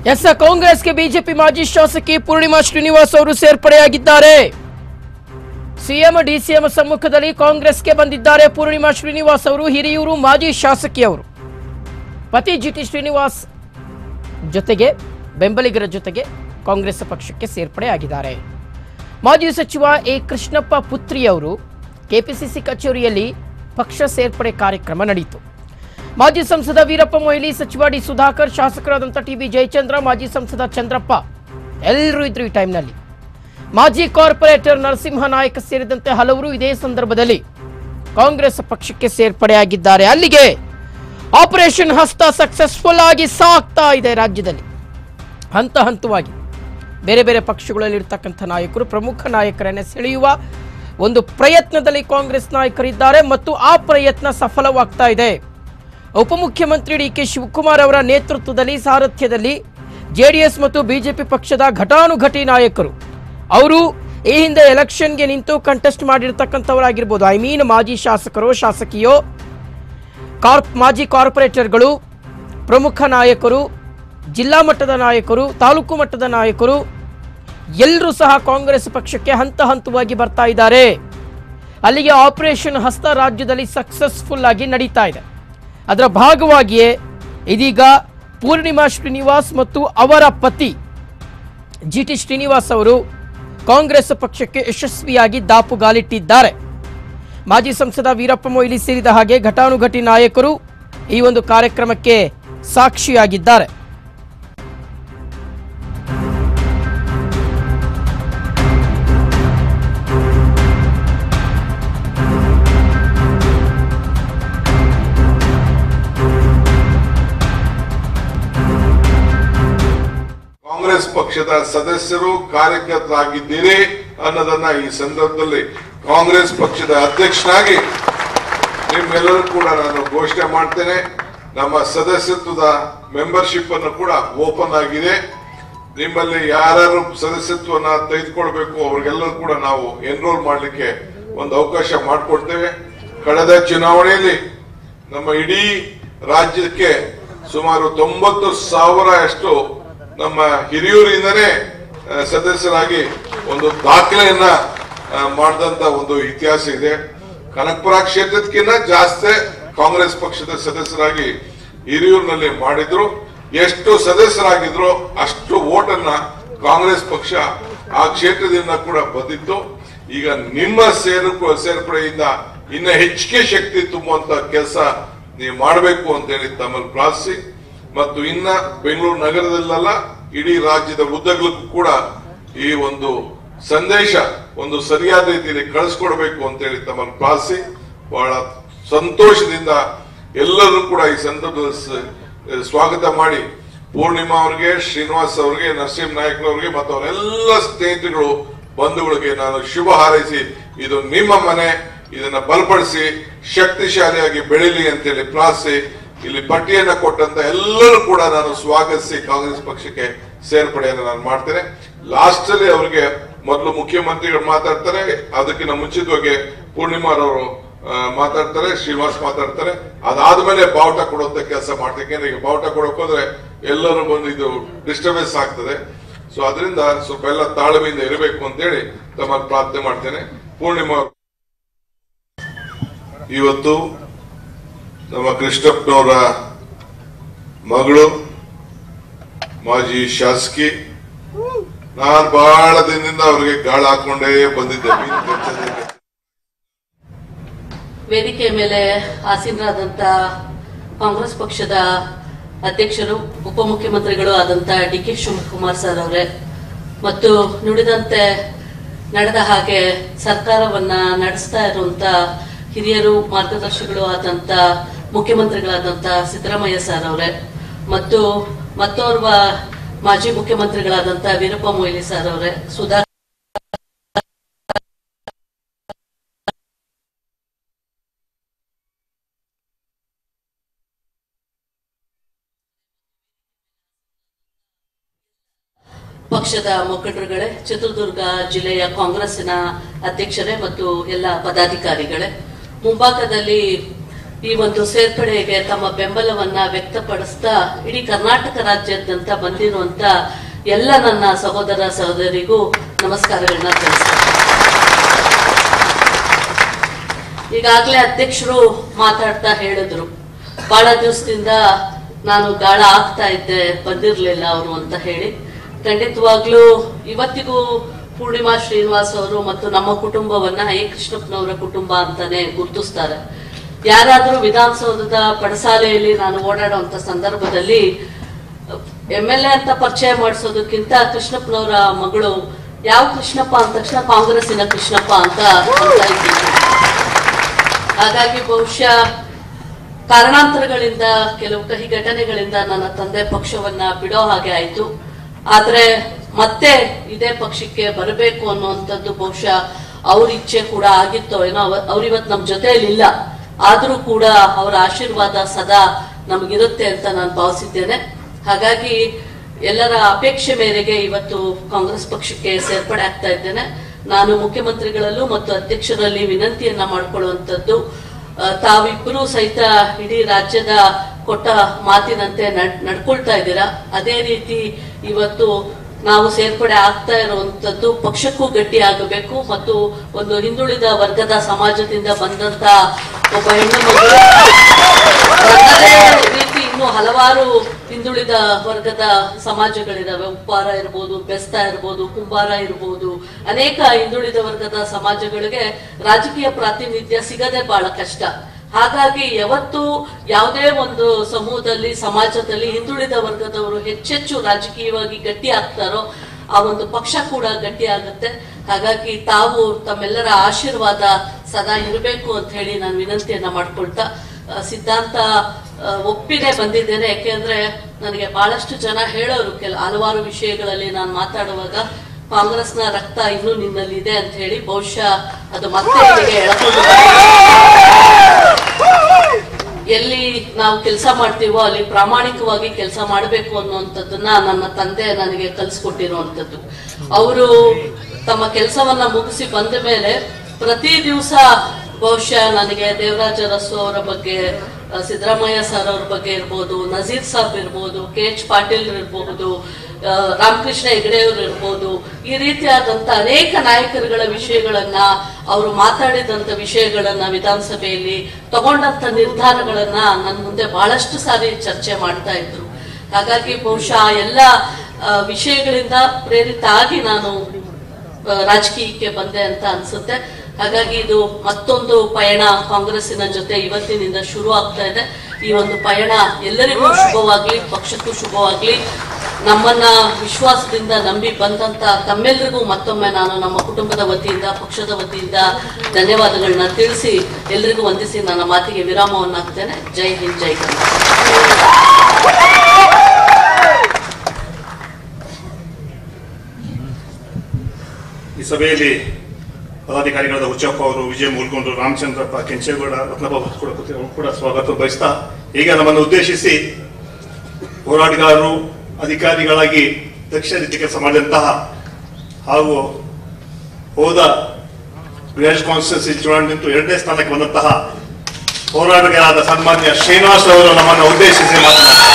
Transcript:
S ಕಾಂಗ್ರೆಸ್ಗೆ BJP ಮಾಜಿ ಶಾಸಕಿ ಪೂರ್ಣಿಮಾ ಶ್ರೀನಿವಾಸ್ ಅವರು ಸೇರ್ಪಡೆಯಾಗಿದ್ದಾರೆ ಸಿಎಂ ಡಿಸಿಎಂ ಸಮ್ಮುಖದಲ್ಲಿ ಕಾಂಗ್ರೆಸ್ಗೆ ಬಂದಿದ್ದಾರೆ ಪೂರ್ಣಿಮಾ ಶ್ರೀನಿವಾಸ್ ಅವರು ಹಿರಿಯೂರು ಮಾಜಿ ಶಾಸಕಿಯವರು ಪತಿ ಜಿ ಟಿ ಶ್ರೀನಿವಾಸ್ ಜೊತೆಗೆ ಬೆಂಬಲಿಗರ ಜೊತೆಗೆ ಕಾಂಗ್ರೆಸ್ ಪಕ್ಷಕ್ಕೆ ಸೇರ್ಪಡೆಯಾಗಿದ್ದಾರೆ ಮಾಜಿ ಸಚಿವ ಎ ಕೃಷ್ಣಪ್ಪ ಪುತ್ರಿಯವರು ಕೆಪಿಸಿಸಿ ಕಚೇರಿಯಲ್ಲಿ ಪಕ್ಷ ಸೇರ್ಪಡೆ ಕಾರ್ಯಕ್ರಮ ನಡೆಯಿತು ಮಾಜಿ ಸಂಸದ ವೀರಪ್ಪ ಮೊಯ್ಲಿ ಸಚಿವ ಡಿ ಸುಧಾಕರ್ ಶಾಸಕರಾದಂಥ ಟಿ ಬಿ ಜಯಚಂದ್ರ ಮಾಜಿ ಸಂಸದ ಚಂದ್ರಪ್ಪ ಎಲ್ಲರೂ ಇದ್ರು ಈ ಟೈಮ್ನಲ್ಲಿ ಮಾಜಿ ಕಾರ್ಪೊರೇಟರ್ ನರಸಿಂಹ ನಾಯಕ ಸೇರಿದಂತೆ ಹಲವರು ಇದೇ ಸಂದರ್ಭದಲ್ಲಿ ಕಾಂಗ್ರೆಸ್ ಪಕ್ಷಕ್ಕೆ ಸೇರ್ಪಡೆಯಾಗಿದ್ದಾರೆ ಅಲ್ಲಿಗೆ ಆಪರೇಷನ್ ಹಸ್ತ ಸಕ್ಸಸ್ಫುಲ್ ಆಗಿ ಸಾಗ್ತಾ ಇದೆ ರಾಜ್ಯದಲ್ಲಿ ಹಂತ ಹಂತವಾಗಿ ಬೇರೆ ಬೇರೆ ಪಕ್ಷಗಳಲ್ಲಿರ್ತಕ್ಕಂಥ ನಾಯಕರು ಪ್ರಮುಖ ನಾಯಕರನ್ನೇ ಸೆಳೆಯುವ ಒಂದು ಪ್ರಯತ್ನದಲ್ಲಿ ಕಾಂಗ್ರೆಸ್ ನಾಯಕರಿದ್ದಾರೆ ಮತ್ತು ಆ ಪ್ರಯತ್ನ ಸಫಲವಾಗ್ತಾ ಇದೆ ಉಪಮುಖ್ಯಮಂತ್ರಿ ಡಿ ಕೆ ಶಿವಕುಮಾರ್ ಅವರ ನೇತೃತ್ವದಲ್ಲಿ ಸಾರಥ್ಯದಲ್ಲಿ ಜೆಡಿಎಸ್ ಮತ್ತು ಬಿಜೆಪಿ ಪಕ್ಷದ ಘಟಾನುಘಟಿ ನಾಯಕರು ಅವರು ಈ ಹಿಂದೆ ಎಲೆಕ್ಷನ್ಗೆ ನಿಂತು ಕಂಟೆಸ್ಟ್ ಮಾಡಿರ್ತಕ್ಕಂಥವರಾಗಿರ್ಬೋದು ಐ ಮೀನ್ ಮಾಜಿ ಶಾಸಕರು ಶಾಸಕಿಯೋ ಕಾರ್ಪ್ ಮಾಜಿ ಕಾರ್ಪೊರೇಟರ್ಗಳು ಪ್ರಮುಖ ನಾಯಕರು ಜಿಲ್ಲಾ ಮಟ್ಟದ ನಾಯಕರು ತಾಲೂಕು ಮಟ್ಟದ ನಾಯಕರು ಎಲ್ಲರೂ ಸಹ ಕಾಂಗ್ರೆಸ್ ಪಕ್ಷಕ್ಕೆ ಹಂತ ಹಂತವಾಗಿ ಬರ್ತಾ ಇದ್ದಾರೆ ಅಲ್ಲಿಗೆ ಆಪರೇಷನ್ ಹಸ್ತ ರಾಜ್ಯದಲ್ಲಿ ಸಕ್ಸಸ್ಫುಲ್ ಆಗಿ ನಡೀತಾ ಇದೆ ಅದರ ಭಾಗವಾಗಿಯೇ ಇದೀಗ ಪೂರ್ಣಿಮಾ ಶ್ರೀನಿವಾಸ್ ಮತ್ತು ಅವರ ಪತಿ ಜಿ ಟಿ ಶ್ರೀನಿವಾಸ್ ಅವರು ಕಾಂಗ್ರೆಸ್ ಪಕ್ಷಕ್ಕೆ ಯಶಸ್ವಿಯಾಗಿ ದಾಪುಗಾಲಿಟ್ಟಿದ್ದಾರೆ ಮಾಜಿ ಸಂಸದ ವೀರಪ್ಪ ಮೊಯ್ಲಿ ಸೇರಿದ ಹಾಗೆ ಘಟಾನುಘಟಿ ನಾಯಕರು ಈ ಒಂದು ಕಾರ್ಯಕ್ರಮಕ್ಕೆ ಸಾಕ್ಷಿಯಾಗಿದ್ದಾರೆ ಕಾಂಗ್ರೆಸ್ ಪಕ್ಷದ ಸದಸ್ಯರು ಕಾರ್ಯಕರ್ತರಾಗಿದ್ದೀರಿ ಅನ್ನೋದನ್ನ ಈ ಸಂದರ್ಭದಲ್ಲಿ ಕಾಂಗ್ರೆಸ್ ಪಕ್ಷದ ಅಧ್ಯಕ್ಷನಾಗಿ ನಿಮ್ಮೆಲ್ಲರೂ ಕೂಡ ನಾನು ಘೋಷಣೆ ಮಾಡ್ತೇನೆ ನಮ್ಮ ಸದಸ್ಯತ್ವದ ಮೆಂಬರ್ಶಿಪ್ ಅನ್ನು ಕೂಡ ಓಪನ್ ಆಗಿದೆ ನಿಮ್ಮಲ್ಲಿ ಯಾರು ಸದಸ್ಯತ್ವನ ತೆಗೆದುಕೊಳ್ಬೇಕು ಅವ್ರಿಗೆಲ್ಲರೂ ಕೂಡ ನಾವು ಎನ್ರೋಲ್ ಮಾಡಲಿಕ್ಕೆ ಒಂದು ಅವಕಾಶ ಮಾಡಿಕೊಡ್ತೇವೆ ಕಳೆದ ಚುನಾವಣೆಯಲ್ಲಿ ನಮ್ಮ ಇಡೀ ರಾಜ್ಯಕ್ಕೆ ಸುಮಾರು ತೊಂಬತ್ತು ಸಾವಿರ ಅಷ್ಟು ನಮ್ಮ ಹಿರಿಯೂರಿಂದನೇ ಆ, ಸದಸ್ಯರಾಗಿ ಒಂದು ದಾಖಲೆಯನ್ನ ಆ, ಮಾಡಿದಂತ ಒಂದು ಇತಿಹಾಸ ಇದೆ ಕನಕಪುರ ಕ್ಷೇತ್ರಕ್ಕಿಂತ ಜಾಸ್ತಿ ಕಾಂಗ್ರೆಸ್ ಪಕ್ಷದ ಸದಸ್ಯರಾಗಿ ಹಿರಿಯೂರಿನಲ್ಲಿ ಮಾಡಿದ್ರು ಎಷ್ಟು ಸದಸ್ಯರಾಗಿದ್ರು ಅಷ್ಟು ಓಟನ್ನ ಕಾಂಗ್ರೆಸ್ ಪಕ್ಷ ಆ ಕ್ಷೇತ್ರದಿಂದ ಕೂಡ ಬಂದಿತ್ತು ಈಗ ನಿಮ್ಮ ಸೇರು ಸೇರ್ಪಡೆಯಿಂದ ಇನ್ನ ಹೆಚ್ಚಿಗೆ ಶಕ್ತಿ ತುಂಬುವಂತ ಕೆಲಸ ನೀವು ಮಾಡಬೇಕು ಅಂತ ಹೇಳಿ ತಮ್ಮಲ್ಲಿ ಪ್ರಾರ್ಥಿಸಿ ಮತ್ತು ಇನ್ನ ಬೆಂಗಳೂರು ನಗರದಲ್ಲ ಇಡೀ ರಾಜ್ಯದ ಉದ್ದಗಲಕ್ಕೂ ಕೂಡ ಈ ಒಂದು ಸಂದೇಶ ಒಂದು ಸರಿಯಾದ ರೀತಿಯಲ್ಲಿ ಕಳಿಸ್ಕೊಡ್ಬೇಕು ಅಂತ ಹೇಳಿ ತಮ್ಮನ್ನು ಪ್ರಾರ್ಥಿಸಿ ಬಹಳ ಸಂತೋಷದಿಂದ ಎಲ್ಲರೂ ಕೂಡ ಈ ಸಂದರ್ಭದಲ್ಲಿ ಸ- ಸ್ವಾಗತ ಮಾಡಿ ಪೂರ್ಣಿಮಾ ಅವರಿಗೆ ಶ್ರೀನಿವಾಸ್ ಅವರಿಗೆ ನರಸಿಂಹ ನಾಯಕ್ ಅವರಿಗೆ ಮತ್ತು ಅವರೆಲ್ಲ ಸ್ನೇಹಿತರುಗಳು ಬಂಧುಗಳಿಗೆ ನಾನು ಶುಭ ಹಾರೈಸಿ ಇದು ನಿಮ್ಮ ಮನೆ ಇದನ್ನ ಬಲಪಡಿಸಿ ಶಕ್ತಿಶಾಲಿಯಾಗಿ ಬೆಳೀಲಿ ಅಂತೇಳಿ ಪ್ರಾರ್ಥಿಸಿ ಇಲ್ಲಿ ಪಟ್ಟಿಯನ್ನ ಕೊಟ್ಟಂತ ಎಲ್ಲರೂ ಕೂಡ ನಾನು ಸ್ವಾಗತಿಸಿ ಕಾಂಗ್ರೆಸ್ ಪಕ್ಷಕ್ಕೆ ಸೇರ್ಪಡೆಯನ್ನು ನಾನು ಮಾಡ್ತೇನೆ ಲಾಸ್ಟ್ ಅಲ್ಲಿ ಅವರಿಗೆ ಮೊದಲು ಮುಖ್ಯಮಂತ್ರಿಗಳು ಮಾತಾಡ್ತಾರೆ ಅದಕ್ಕಿಂತ ಮುಂಚಿತವಾಗಿ ಪೂರ್ಣಿಮಾರವರು ಆ, ಮಾತಾಡ್ತಾರೆ ಶ್ರೀನಿವಾಸ್ ಮಾತಾಡ್ತಾರೆ ಅದಾದ್ಮೇಲೆ ಬಾವುಟ ಕೊಡುವಂತ ಕೆಲಸ ಮಾಡ್ತಾರೆ ಯಾಕೆಂದ್ರೆ ಈಗ ಬಾವುಟ ಕೊಡಕ್ ಹೋದ್ರೆ ಎಲ್ಲರೂ ಬಂದು ಇದು ಡಿಸ್ಟರ್ಬೆನ್ಸ್ ಆಗ್ತದೆ ಸೊ ಅದರಿಂದ ಸ್ವಲ್ಪ ಎಲ್ಲ ತಾಳ್ಮೆಯಿಂದ ಇರಬೇಕು ಅಂತೇಳಿ ತಮ್ಮಲ್ಲಿ ಪ್ರಾರ್ಥನೆ ಮಾಡ್ತೇನೆ ಪೂರ್ಣಿಮಾ ಅವ್ರು ಇವತ್ತು ನಮ್ಮ ಕೃಷ್ಣಪ್ಪನವರ ಮಗಳು ಮಾಜಿ ಶಾಸಕಿ ನಾನು ಬಹಳ ದಿನದಿಂದ ಅವ್ರಿಗೆ ಗಾಳ ಹಾಕೊಂಡೇ ಬಂದಿದ್ದೆ ಮೀನು ಕೆಚ್ಚಲಿಕ್ಕೆ. ವೇದಿಕೆಯ ಮೇಲೆ ಆಸೀನರಾದಂತ ಕಾಂಗ್ರೆಸ್ ಪಕ್ಷದ ಅಧ್ಯಕ್ಷರು ಉಪಮುಖ್ಯಮಂತ್ರಿಗಳು ಆದಂತ ಡಿ ಕೆ ಶಿವಕುಮಾರ್ ಸರ್ ಅವರೇ ಮತ್ತು ನುಡಿದಂತೆ ನಡೆದ ಹಾಗೆ ಸರ್ಕಾರವನ್ನ ನಡೆಸ್ತಾ ಇರುವಂತ ಹಿರಿಯರು ಮಾರ್ಗದರ್ಶಿಗಳು ಆದಂತ ಮುಖ್ಯಮಂತ್ರಿಗಳಾದಂತ ಸಿದ್ದರಾಮಯ್ಯ ಸರ್ ಅವರೇ ಮತ್ತು ಮತ್ತೋರ್ವ ಮಾಜಿ ಮುಖ್ಯಮಂತ್ರಿಗಳಾದಂತ ವೀರಪ್ಪ ಮೊಯ್ಲಿ ಸರ್ ಅವರೇ ಸುಧಾ ಪಕ್ಷದ ಮುಖಂಡರುಗಳೇ ಚಿತ್ರದುರ್ಗ ಜಿಲ್ಲೆಯ ಕಾಂಗ್ರೆಸ್ಸಿನ ಅಧ್ಯಕ್ಷರೇ ಮತ್ತು ಎಲ್ಲ ಪದಾಧಿಕಾರಿಗಳೇ ಮುಂಭಾಗದಲ್ಲಿ ಈ ಒಂದು ಸೇರ್ಪಡೆಗೆ ತಮ್ಮ ಬೆಂಬಲವನ್ನ ವ್ಯಕ್ತಪಡಿಸ್ತಾ ಇಡೀ ಕರ್ನಾಟಕ ರಾಜ್ಯಾದ್ಯಂತ ಬಂದಿರುವಂತ ಎಲ್ಲ ನನ್ನ ಸಹೋದರ ಸಹೋದರಿಗೂ ನಮಸ್ಕಾರಗಳನ್ನ ತಿಳಿಸ್ತೇನೆ ಈಗಾಗಲೇ ಅಧ್ಯಕ್ಷರು ಮಾತಾಡ್ತಾ ಹೇಳಿದ್ರು ಬಹಳ ದಿವಸದಿಂದ ನಾನು ಗಾಳ ಆಗ್ತಾ ಇದ್ದೆ ಬಂದಿರ್ಲಿಲ್ಲ ಅವರು ಅಂತ ಹೇಳಿ ಖಂಡಿತವಾಗ್ಲೂ ಇವತ್ತಿಗೂ ಪೂರ್ಣಿಮಾ ಶ್ರೀನಿವಾಸ್ ಅವರು ಮತ್ತು ನಮ್ಮ ಕುಟುಂಬವನ್ನ ಎ ಕೃಷ್ಣಪ್ಪನವರ ಕುಟುಂಬ ಅಂತಾನೆ ಗುರುತಿಸ್ತಾರೆ ಯಾರಾದ್ರೂ ವಿಧಾನಸೌಧದ ಪಡಸಾಲೆಯಲ್ಲಿ ನಾನು ಓಡಾಡುವಂತ ಸಂದರ್ಭದಲ್ಲಿ ಎಂ ಎಲ್ ಎ ಅಂತ ಪರಿಚಯ ಮಾಡಿಸೋದಕ್ಕಿಂತ ಕೃಷ್ಣಪ್ಪನವರ ಮಗಳು ಯಾವ ಕೃಷ್ಣಪ್ಪ ಅಂದ ತಕ್ಷಣ ಕಾಂಗ್ರೆಸ್ಸಿನ ಕೃಷ್ಣಪ್ಪ ಅಂತ ಅಂತ ಇದ್ದೀನಿ ಹಾಗಾಗಿ ಬಹುಶಃ ಕಾರಣಾಂತರಗಳಿಂದ ಕೆಲವು ಕಹಿ ಘಟನೆಗಳಿಂದ ನನ್ನ ತಂದೆ ಪಕ್ಷವನ್ನ ಬಿಡೋ ಹಾಗೆ ಆಯ್ತು ಆದ್ರೆ ಮತ್ತೆ ಇದೇ ಪಕ್ಷಕ್ಕೆ ಬರಬೇಕು ಅನ್ನುವಂಥದ್ದು ಬಹುಶಃ ಅವ್ರ ಇಚ್ಛೆ ಕೂಡ ಆಗಿತ್ತು ಏನೋ ಅವ- ಅವ್ರಿವತ್ತು ನಮ್ಮ ಜೊತೆಯಲ್ಲಿ ಇಲ್ಲ ಆದ್ರೂ ಕೂಡ ಅವರ ಆಶೀರ್ವಾದ ಸದಾ ನಮಗಿರುತ್ತೆ ಅಂತ ನಾನು ಭಾವಿಸಿದ್ದೇನೆ ಹಾಗಾಗಿ ಎಲ್ಲರ ಅಪೇಕ್ಷೆ ಮೇರೆಗೆ ಇವತ್ತು ಕಾಂಗ್ರೆಸ್ ಪಕ್ಷಕ್ಕೆ ಸೇರ್ಪಡೆ ಆಗ್ತಾ ಇದ್ದೇನೆ ನಾನು ಮುಖ್ಯಮಂತ್ರಿಗಳಲ್ಲೂ ಮತ್ತು ಅಧ್ಯಕ್ಷರಲ್ಲಿ ವಿನಂತಿಯನ್ನ ಮಾಡಿಕೊಳ್ಳುವಂಥದ್ದು ಆ, ತಾವಿಬ್ಬರೂ ಸಹಿತ ಇಡೀ ರಾಜ್ಯದ ಕೊಟ್ಟ ಮಾತಿನಂತೆ ನಡ್- ನಡ್ಕೊಳ್ತಾ ಇದ್ದೀರಾ ಅದೇ ರೀತಿ ಇವತ್ತು ನಾವು ಸೇರ್ಪಡೆ ಆಗ್ತಾ ಇರುವಂತದ್ದು ಪಕ್ಷಕ್ಕೂ ಗಟ್ಟಿ ಆಗಬೇಕು ಮತ್ತು ಒಂದು ಹಿಂದುಳಿದ ವರ್ಗದ ಸಮಾಜದಿಂದ ಬಂದಂತ ಒಬ್ಬ ಹೆಣ್ಣು ಮಗಳು ನನ್ನದೇ ರೀತಿ ಇನ್ನು ಹಲವಾರು ಹಿಂದುಳಿದ ವರ್ಗದ ಸಮಾಜಗಳಿದಾವೆ ಉಪ್ಪಾರ ಇರ್ಬೋದು ಬೆಸ್ತ ಇರ್ಬೋದು ಕುಂಬಾರ ಇರ್ಬೋದು ಅನೇಕ ಹಿಂದುಳಿದ ವರ್ಗದ ಸಮಾಜಗಳಿಗೆ ರಾಜಕೀಯ ಪ್ರಾತಿನಿಧ್ಯ ಸಿಗದೆ ಬಹಳ ಕಷ್ಟ ಹಾಗಾಗಿ ಯಾವತ್ತು ಯಾವುದೇ ಒಂದು ಸಮೂಹದಲ್ಲಿ ಸಮಾಜದಲ್ಲಿ ಹಿಂದುಳಿದ ವರ್ಗದವರು ಹೆಚ್ಚೆಚ್ಚು ರಾಜಕೀಯವಾಗಿ ಗಟ್ಟಿ ಆಗ್ತಾರೋ ಆ ಒಂದು ಪಕ್ಷ ಕೂಡ ಗಟ್ಟಿ ಆಗುತ್ತೆ ಹಾಗಾಗಿ ತಾವು ತಮ್ಮೆಲ್ಲರ ಆಶೀರ್ವಾದ ಸದಾ ಇರಬೇಕು ಅಂತ ಹೇಳಿ ನಾನು ವಿನಂತಿಯನ್ನ ಮಾಡ್ಕೊಳ್ತಾ ಆ, ಸಿದ್ಧಾಂತ ಆ, ಒಪ್ಪಿನೇ ಬಂದಿದ್ದೇನೆ ಯಾಕೆಂದ್ರೆ ನನಗೆ ಬಹಳಷ್ಟು ಜನ ಹೇಳೋರು ಕೆಲ ಹಲವಾರು ವಿಷಯಗಳಲ್ಲಿ ನಾನು ಮಾತಾಡುವಾಗ ಕಾಂಗ್ರೆಸ್ನ ರಕ್ತ ಇನ್ನೂ ನಿನ್ನಲ್ಲಿ ಇದೆ ಅಂತ ಹೇಳಿ ಬಹುಶಃ ಅದು ಮತ್ತೆ ಇಲ್ಲಿಗೆ ಎಳ್ಕೊಂಡು ಎಲ್ಲಿ ನಾವು ಕೆಲಸ ಮಾಡ್ತೀವೋ ಅಲ್ಲಿ ಪ್ರಾಮಾಣಿಕವಾಗಿ ಕೆಲಸ ಮಾಡಬೇಕು ಅನ್ನುವಂಥದ್ದನ್ನ ನನ್ನ ತಂದೆ ನನಗೆ ಕಲಿಸ್ಕೊಟ್ಟಿರುವಂಥದ್ದು ಅವರು ತಮ್ಮ ಕೆಲಸವನ್ನ ಮುಗಿಸಿ ಬಂದ ಮೇಲೆ ಪ್ರತಿ ದಿವಸ ಬಹುಶಃ ನನಗೆ ದೇವರಾಜ ಅರಸು ಅವರ ಬಗ್ಗೆ ಆ, ಸಿದ್ದರಾಮಯ್ಯ ಸರ್ ಅವ್ರ ಬಗ್ಗೆ ಇರ್ಬೋದು ನಜೀರ್ ಸಾಬ್ ಇರ್ಬೋದು ಕೆ ಎಚ್ ಪಾಟೀಲ್ ಇರ್ಬೋದು ಆ, ರಾಮಕೃಷ್ಣ ಹೆಗಡೆಯವರು ಇರ್ಬೋದು ಈ ರೀತಿಯಾದಂತ ಅನೇಕ ನಾಯಕರುಗಳ ವಿಷಯಗಳನ್ನ ಅವರು ಮಾತಾಡಿದಂತ ವಿಷಯಗಳನ್ನ ವಿಧಾನಸಭೆಯಲ್ಲಿ ತಗೊಂಡಂತ ನಿರ್ಧಾರಗಳನ್ನ ನನ್ನ ಮುಂದೆ ಬಹಳಷ್ಟು ಸಾರಿ ಚರ್ಚೆ ಮಾಡ್ತಾ ಇದ್ರು ಹಾಗಾಗಿ ಬಹುಶಃ ಆ ಎಲ್ಲ ಆ, ವಿಷಯಗಳಿಂದ ಪ್ರೇರಿತ ಆಗಿ ನಾನು ಆ, ರಾಜಕೀಯಕ್ಕೆ ಬಂದೆ ಅಂತ ಅನ್ಸುತ್ತೆ ಹಾಗಾಗಿ ಇದು ಮತ್ತೊಂದು ಪಯಣ ಕಾಂಗ್ರೆಸ್ಸಿನ ಜೊತೆ ಇವತ್ತಿನಿಂದ ಶುರು ಆಗ್ತಾ ಇದೆ ಈ ಒಂದು ಪಯಣ ಎಲ್ಲರಿಗೂ ಶುಭವಾಗ್ಲಿ ಪಕ್ಷಕ್ಕೂ ಶುಭವಾಗ್ಲಿ ನಮ್ಮನ್ನ ವಿಶ್ವಾಸದಿಂದ ನಂಬಿ ಬಂದಂತ ತಮ್ಮೆಲ್ಲರಿಗೂ ಮತ್ತೊಮ್ಮೆ ನಾನು ನಮ್ಮ ಕುಟುಂಬದ ವತಿಯಿಂದ ಪಕ್ಷದ ವತಿಯಿಂದ ಧನ್ಯವಾದಗಳನ್ನ ತಿಳಿಸಿ ಎಲ್ರಿಗೂ ವಂದಿಸಿ ನನ್ನ ಮಾತಿಗೆ ವಿರಾಮವನ್ನು ಹಾಕ್ತೇನೆ ಜೈ ಹಿಂದ್ ಜೈ ಕರ್ನಾಟಕ ಈ ಸಭೆಯಲ್ಲಿ ಪದಾಧಿಕಾರಿಗಳಾದ ಹುಚ್ಚಪ್ಪ ಅವರು ವಿಜಯ ಮೂಲ್ಗೊಂಡು ರಾಮಚಂದ್ರಪ್ಪ ಕೆಂಚೇಗೌಡ ರತ್ನಪ್ಪ ಕೂಡ ಕೂತಿ- ಅವ್ರು ಕೂಡ ಸ್ವಾಗತ ಬಯಸ್ತಾ ಈಗ ನಮ್ಮನ್ನು ಉದ್ದೇಶಿಸಿ ಹೋರಾಟಗಾರರು ಅಧಿಕಾರಿಗಳಾಗಿ ದಕ್ಷ ರೀತಿ ಕೆಲಸ ಮಾಡಿದಂತಹ ಹಾಗೂ ಹೋದ ಬ್ರಿಜ್ ಕಾನ್ಸ್ಟಿಟ್ಯೂನ್ಸಿ ಚುನಾವಣೆ ನಿಂತು ಎರಡನೇ ಸ್ಥಾನಕ್ಕೆ ಬಂದಂತಹ ಹೋರಾಟಗಾರರಾದ ಸನ್ಮಾನ್ಯ ಶ್ರೀನಿವಾಸ್ ಅವರು ನಮ್ಮನ್ನು ಉದ್ದೇಶಿಸಿ ಮಾತನಾಡ್ತಾರೆ